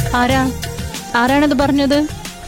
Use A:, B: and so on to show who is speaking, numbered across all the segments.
A: ആരാ ആരാണത് പറഞ്ഞത്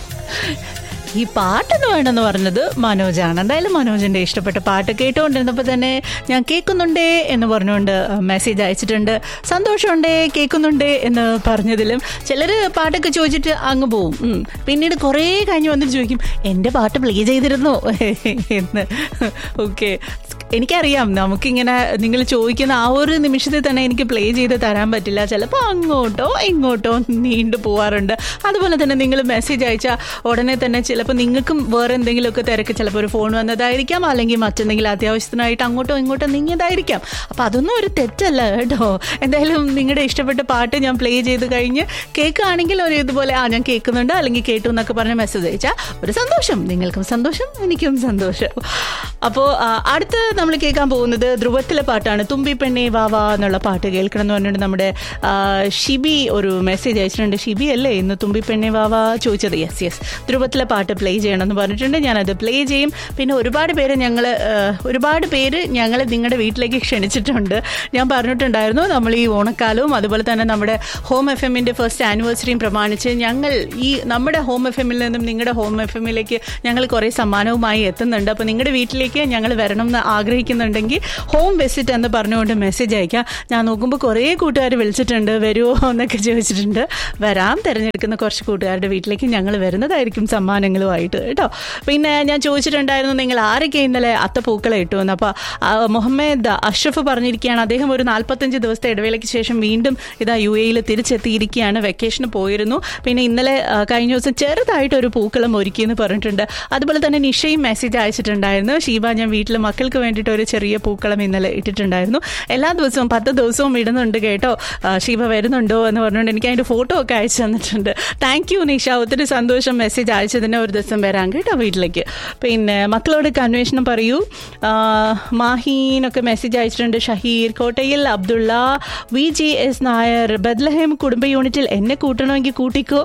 A: ഈ പാട്ടെന്ന് വേണമെന്ന് പറഞ്ഞത് മനോജാണ് എന്തായാലും മനോജിന്റെ ഇഷ്ടപ്പെട്ട പാട്ട് കേട്ടുകൊണ്ടിരുന്നപ്പോൾ തന്നെ ഞാൻ കേൾക്കുന്നുണ്ടേ എന്ന് പറഞ്ഞുകൊണ്ട് മെസ്സേജ് അയച്ചിട്ടുണ്ട് സന്തോഷമുണ്ടേ കേൾക്കുന്നുണ്ടേ എന്ന് പറഞ്ഞതിലും ചിലർ പാട്ടൊക്കെ ചോദിച്ചിട്ട് അങ്ങ് പോവും ഉം. പിന്നീട് കുറേ കഴിഞ്ഞ് വന്നിട്ട് ചോദിക്കും എൻ്റെ പാട്ട് പ്ലേ ചെയ്തിരുന്നോ എന്ന് ഓക്കെ എനിക്കറിയാം നമുക്കിങ്ങനെ നിങ്ങൾ ചോദിക്കുന്ന ആ ഒരു നിമിഷത്തിൽ തന്നെ എനിക്ക് പ്ലേ ചെയ്ത് തരാൻ പറ്റില്ല ചിലപ്പോൾ അങ്ങോട്ടോ ഇങ്ങോട്ടോ നീണ്ടു പോവാറുണ്ട് അതുപോലെ തന്നെ നിങ്ങൾ മെസ്സേജ് അയച്ചാൽ ഉടനെ തന്നെ ചിലപ്പോൾ നിങ്ങൾക്കും വേറെ എന്തെങ്കിലുമൊക്കെ തിരക്ക് ചിലപ്പോൾ ഒരു ഫോൺ വന്നതായിരിക്കാം അല്ലെങ്കിൽ മറ്റെന്തെങ്കിലും അത്യാവശ്യത്തിനായിട്ട് അങ്ങോട്ടോ ഇങ്ങോട്ടോ നീങ്ങിയതായിരിക്കാം അപ്പോൾ അതൊന്നും ഒരു തെറ്റല്ല കേട്ടോ എന്തായാലും നിങ്ങളുടെ ഇഷ്ടപ്പെട്ട പാട്ട് ഞാൻ പ്ലേ ചെയ്ത് കഴിഞ്ഞ് കേൾക്കുകയാണെങ്കിൽ ഒരു ഇതുപോലെ ആ ഞാൻ കേൾക്കുന്നുണ്ട് അല്ലെങ്കിൽ കേട്ടു എന്നൊക്കെ പറഞ്ഞ് മെസ്സേജ് അയച്ചാൽ ഒരു സന്തോഷം നിങ്ങൾക്കും സന്തോഷം എനിക്കും സന്തോഷം അപ്പോൾ അടുത്ത് നമ്മൾ കേൾക്കാൻ പോകുന്നത് ധ്രുവത്തിലെ പാട്ടാണ് തുമ്പി പെണ്ണേ വാ വാ എന്നുള്ള പാട്ട് കേൾക്കണം എന്ന് പറഞ്ഞിട്ട് നമ്മുടെ ആ, ഷിബി ഒരു മെസ്സേജ് അയച്ചിട്ടുണ്ട് ഷിബി അല്ലേ ഇന്ന് തുമ്പി പെണ്ണേ വാ വാ ചോദിച്ചത് യെസ് യെസ് ധ്രുവത്തിലെ പാട്ട് പ്ലേ ചെയ്യണം എന്ന് പറഞ്ഞിട്ടുണ്ട് ഞാനത് പ്ലേ ചെയ്യും പിന്നെ ഒരുപാട് പേര് ഞങ്ങൾ ഒരുപാട് പേര് ഞങ്ങൾ നിങ്ങളുടെ വീട്ടിലേക്ക് ക്ഷണിച്ചിട്ടുണ്ട് ഞാൻ പറഞ്ഞിട്ടുണ്ടായിരുന്നു നമ്മൾ ഈ ഓണക്കാലവും അതുപോലെ തന്നെ നമ്മുടെ ഹോം എഫ് എമ്മിൻ്റെ ഫസ്റ്റ് ആനിവേഴ്സറിയും പ്രമാണിച്ച് ഞങ്ങൾ ഈ നമ്മുടെ ഹോം എഫ് എമ്മിൽ നിന്നും നിങ്ങളുടെ ഹോം എഫ് എമ്മിലേക്ക് ഞങ്ങൾ കുറേ സമ്മാനവുമായി എത്തുന്നുണ്ട് അപ്പോൾ നിങ്ങളുടെ വീട്ടിലേക്ക് ഞങ്ങൾ വരണം എന്ന് ആഗ്രഹിക്കുന്നുണ്ടെങ്കിൽ ഹോം വിസിറ്റ് എന്ന് പറഞ്ഞുകൊണ്ട് മെസ്സേജ് അയക്കാം ഞാൻ നോക്കുമ്പോൾ കുറേ കൂട്ടുകാർ വിളിച്ചിട്ടുണ്ട് വരുമോ എന്നൊക്കെ ചോദിച്ചിട്ടുണ്ട് വരാം തിരഞ്ഞെടുക്കുന്ന കുറച്ച് കൂട്ടുകാരുടെ വീട്ടിലേക്ക് ഞങ്ങൾ വരുന്നതായിരിക്കും സമ്മാനങ്ങളുമായിട്ട് കേട്ടോ പിന്നെ ഞാൻ ചോദിച്ചിട്ടുണ്ടായിരുന്നു നിങ്ങൾ ആരൊക്കെ ഇന്നലെ അത്തപ്പൂക്കളെ ഇട്ടു എന്ന് അപ്പോൾ മുഹമ്മദ് അഷ്റഫ് പറഞ്ഞിരിക്കുകയാണ് അദ്ദേഹം ഒരു നാൽപ്പത്തഞ്ച് ദിവസത്തെ ഇടവേളയ്ക്ക് ശേഷം വീണ്ടും ഇതാ യു എയിൽ തിരിച്ചെത്തിയിരിക്കുകയാണ് വെക്കേഷന് പോയിരുന്നു പിന്നെ ഇന്നലെ ആ, കഴിഞ്ഞ ദിവസം ചെറുതായിട്ട് ഒരു പൂക്കളം ഒരുക്കിയെന്ന് പറഞ്ഞിട്ടുണ്ട് അതുപോലെ തന്നെ നിഷയും മെസ്സേജ് അയച്ചിട്ടുണ്ടായിരുന്നു ഷീബ ഞാൻ വീട്ടിൽ മക്കൾക്ക് വേണ്ടിയിട്ട് ഒരു ചെറിയ പൂക്കളം ഇന്നലെ ഇട്ടിട്ടുണ്ടായിരുന്നു എല്ലാ ദിവസവും പത്ത് ദിവസവും ഇടുന്നുണ്ട് കേട്ടോ ആ, ഷീബ വരുന്നുണ്ടോ എന്ന് പറഞ്ഞുകൊണ്ട് എനിക്ക് അതിൻ്റെ ഫോട്ടോ ഒക്കെ അയച്ചു തന്നിട്ടുണ്ട് താങ്ക് യു നിഷ ഒത്തിരി സന്തോഷം മെസ്സേജ് അയച്ചതിന് ഒരു ദിവസം വരാം കേട്ടോ വീട്ടിലേക്ക് പിന്നെ മക്കളോട് അന്വേഷണം പറയൂ ആ, മാഹീനൊക്കെ മെസ്സേജ് അയച്ചിട്ടുണ്ട് ഷഹീർ കോട്ടയിൽ Abdulla V G S Nair Bethlehem കുടുംബ യൂണിറ്റിൽ എന്നെ കൂട്ടണമെങ്കിൽ കൂട്ടിക്കോ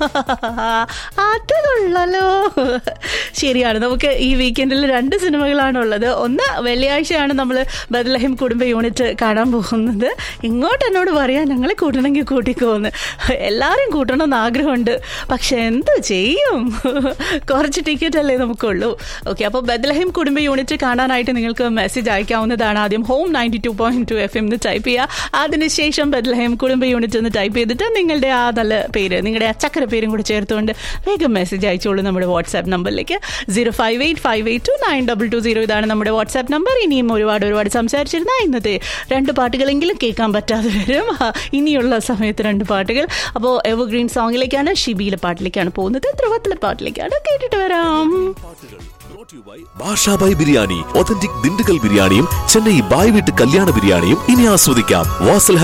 A: അത് കൊള്ളാലോ ശരിയാണ് നമുക്ക് ഈ വീക്കെൻഡിൽ രണ്ട് സിനിമകളാണ് ഉള്ളത് ഒന്ന് വെള്ളിയാഴ്ചയാണ് നമ്മൾ ബദ്ലഹേം കുടുംബ യൂണിറ്റ് കാണാൻ പോകുന്നത് ഇങ്ങോട്ട് എന്നോട് പറയാം ഞങ്ങളെ കൂട്ടണമെങ്കിൽ കൂട്ടിക്കോ എന്ന് എല്ലാവരും കൂട്ടണമെന്ന് ആഗ്രഹമുണ്ട് പക്ഷെ എന്ത് ചെയ്യും കുറച്ച് ടിക്കറ്റ് അല്ലേ നമുക്കുള്ളൂ ഓക്കെ അപ്പോൾ ബദ്ലഹേം കുടുംബ യൂണിറ്റ് കാണാനായിട്ട് നിങ്ങൾക്ക് മെസ്സേജ് അയക്കാവുന്നതാണ് ആദ്യം home ninety two point two F M എന്ന് ടൈപ്പ് ചെയ്യുക അതിനുശേഷം ബദ്ലഹേം കുടുംബ യൂണിറ്റ് എന്ന് ടൈപ്പ് ചെയ്തിട്ട് നിങ്ങളുടെ ആ നല്ല പേര് നിങ്ങളുടെ ആ ചക്കര പേരും കൂടി ചേർത്തുകൊണ്ട് വേഗം മെസ്സേജ് അയച്ചോളൂ നമ്മുടെ വാട്സാപ്പ് നമ്പറിലേക്ക് zero five eight five eight two nine double two zero ഇതാണ് നമ്മുടെ വാട്സാപ്പ് നമ്പർ ഇനിയും ഒരുപാട് ഒരുപാട് സംസാരിച്ചിരുന്ന ഇന്നത്തെ രണ്ട് പാട്ടുകളെങ്കിലും കേൾക്കാൻ പറ്റാതെ വരും ആ, ഇനിയുള്ള സമയത്ത് രണ്ട് പാട്ടുകൾ അപ്പോൾ എവർഗ്രീൻ സോങ്ങിലേക്കാണ് ഷിബിയിലെ പാട്ടിലേക്കാണ് പോകുന്നത് ധ്രുവത്തിലെ പാട്ടിലേക്കാണ് കേട്ടിട്ട് വരാം
B: ബാഷാബായ് ബിരിയാണി ഒതന്റിക് ദിണ്ടുകൽ ബിരിയാണിയും ചെന്നൈ ബായ് വീട്ട് കല്യാണ ബിരിയാണിയും ഇനി ആസ്വദിക്കാം വാസൽ